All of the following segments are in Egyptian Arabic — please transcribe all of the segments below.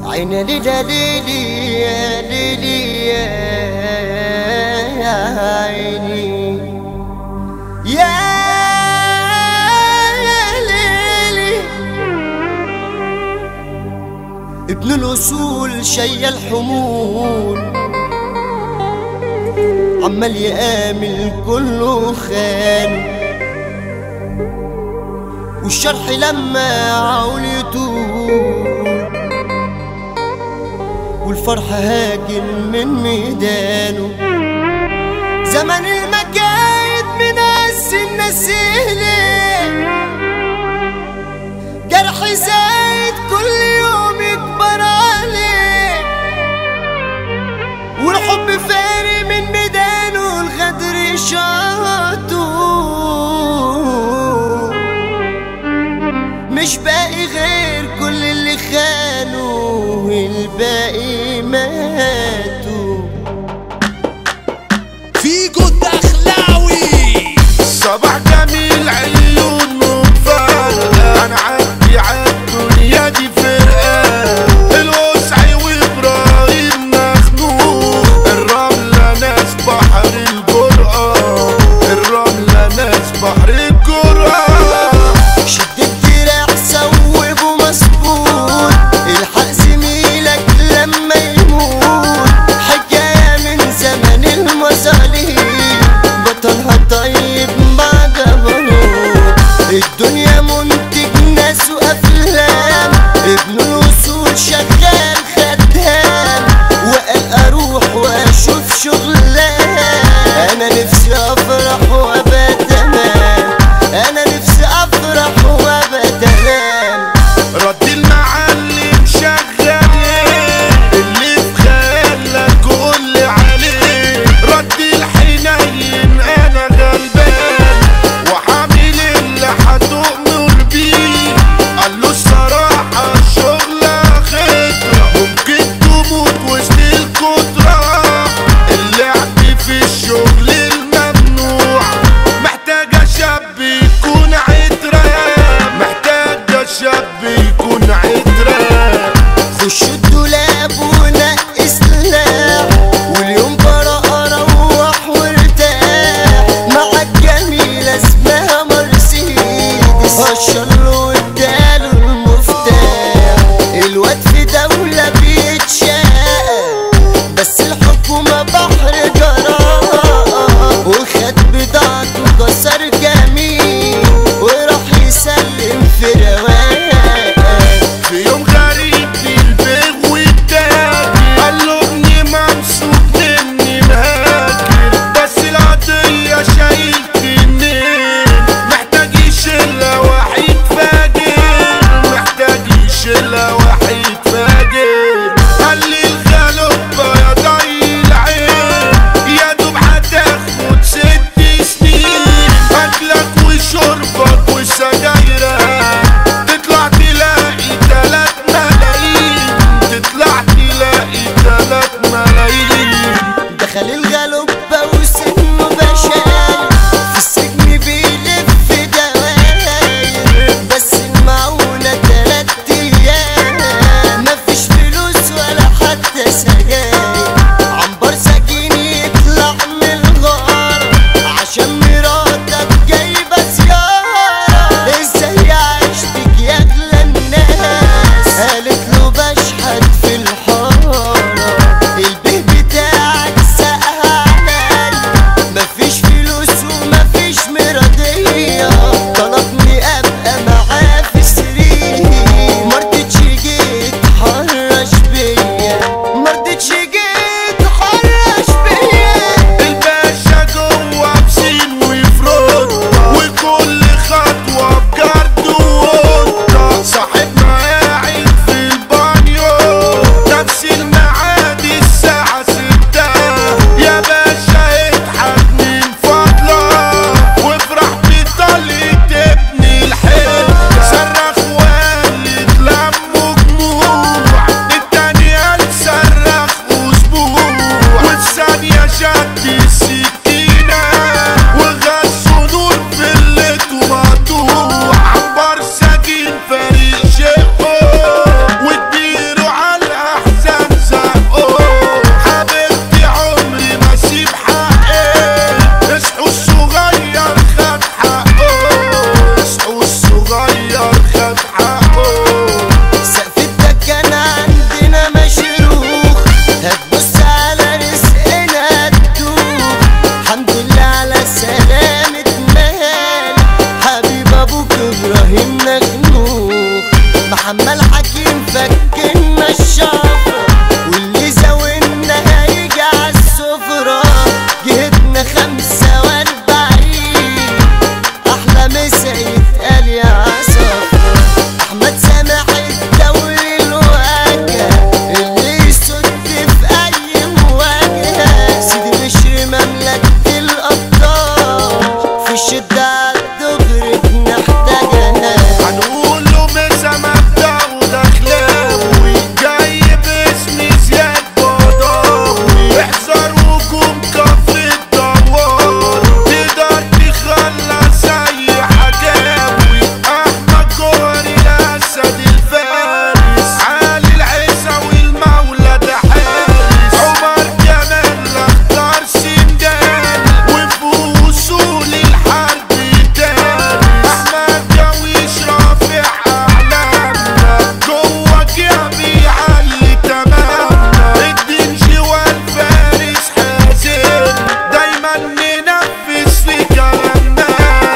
عينا ليلى ليلي يا ليلي يا عيني يا ليلي ابن الأصول شي الحمول عمال يآمل كله خان والشرح لما عاول يطول والفرح هاجم من ميدانه زمن المجايد من أس النسيلة جرح زايد كل يوم يكبر عليه والحب فاري من ميدانه الغدر شاطه مش باقي غير كل اللي خانوا الباقي ماتوا فيجو الدخلاوي صباح جميل عيون مفرقة انا عدي عالدنيا دي فرقة الوسعي وابراهيم مخنوق الرملة ناس بحر الجرأة الرملة ناس بحر الجرأة شد الدراع صوبه مسبوط الحق زميلك لما يموت حكاية من زمن المظالم بطلها طيب مع جبروت الدنيا منتج ناس وأفلام ابن الوصول شغال خدام وقال أروح وأشوف شغلان أنا نفسي أفرح وأبقى تمام أنا نفسي أفرح وأبقى تمام رد المعلم شغال اللي في خيالك قول عليه رد الحنين انا غلبان وحامل اللي هتؤمر بيه قال له الصراحة الشغل خطرة ممكن تموت وسط الكترة اللعب في الشغل الممنوع محتاجة شاب يكون عترة محتاجة شاب يكون عترة خش الدولاب ونقي سلاح واليوم براءة روح وارتاح مع الجميلة اسمها مرسيدس هشر له واداله المفتاح الواد في دولة بيتشاق بس الحكومة بحر جراء وخد بضاعته كسر جميل وراح يسلم في رواق في يوم غريب البيغ والداع عمال حكيم فكنا الشفرة واللي زاولنا هيجي عالسفرة جهتنا خمسة واربعين أحلى مسا يتقال يا عصفرة أحمد سامح الدولي الواجهة اللي يسد في أي مواجهة سيدي بشر مملكة الأبطال في الشدة الدغري بنحتاجها هنقول له مسا مبدأ ودخلاوي جاي باسم زياد بضاوي احذر هجوم كفر الدوار تقدر تخلص اي حكاوي احمد جوهري الاسد الفارس علي العيسى والمولى ده حارس عمر جمال اختار سندان وفي وصول الحرب تاني احمد جويش رافع اعلامنا جواك يا بيعلي تمامنا الدنجي والفارس حازم دايما ننفذ في كلامنا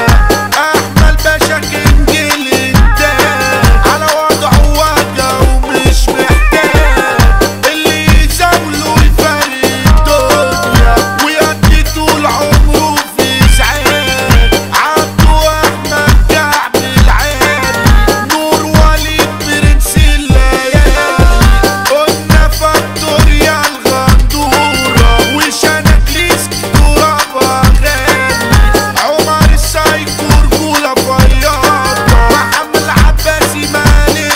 احمد باشا كنج الانتاج على وضعه وجع ومش محتاج اللي يزاوله يفرق الدنيا ويقضي طول عمره في ازعاج عبده احمد كعب العالي نور وليد برنس الليالي قلنا فاكتوريا الغندورة وشانكليس ترابها غالي عمر السايكو رجولة فياضة محمد العباسي مالك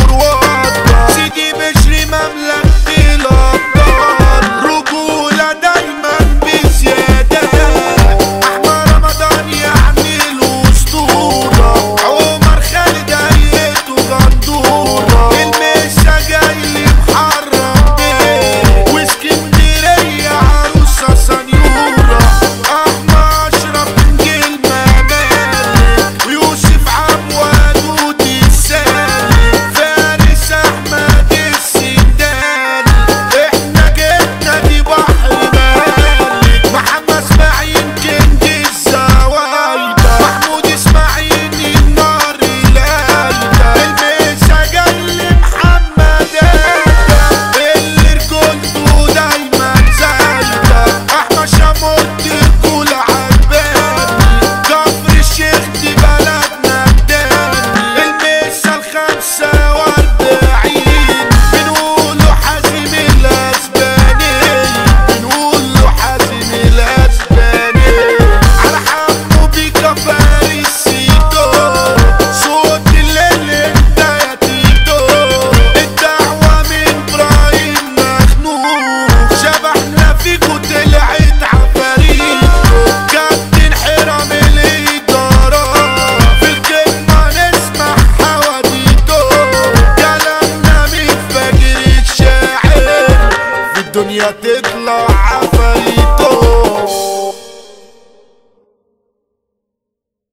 تروضة سيدي بشري مملكة الأبطال رجولة دايما بزيادة أحمد رمضان يعني الأسطورة عمر خالد هيئته غندورة المسا جاي لي محرم بيه واسكندرية عروسة سنيورة أحمد أشرف نجيل ممالك ويوسف عبواد ودي السالك فارس أحمد السنداني إحنا جبنا دي بحر مالك محمد إسماعيل كنج الزوايدة محمود إسماعيل النار اللايدة المسا جاي محمد آدم اللي رجولته دايما زايدة أحمد شاموت رجولة عجباني كفر الشيخ دي بلدنا التاني المسا الخمسة واربعين بنقوله حازم الأسباني بنقوله حازم الأسباني على حمو بيكا فارس سيدو صوت الليل انت يا تيتو الدعوة من ابراهيم مخنوق شبحنا فيكو طلعت عفاريتو كابتن حرام الإدارة في الكلمة نسمع حواديتو كلامنا من فجر الشاعر في الدنيا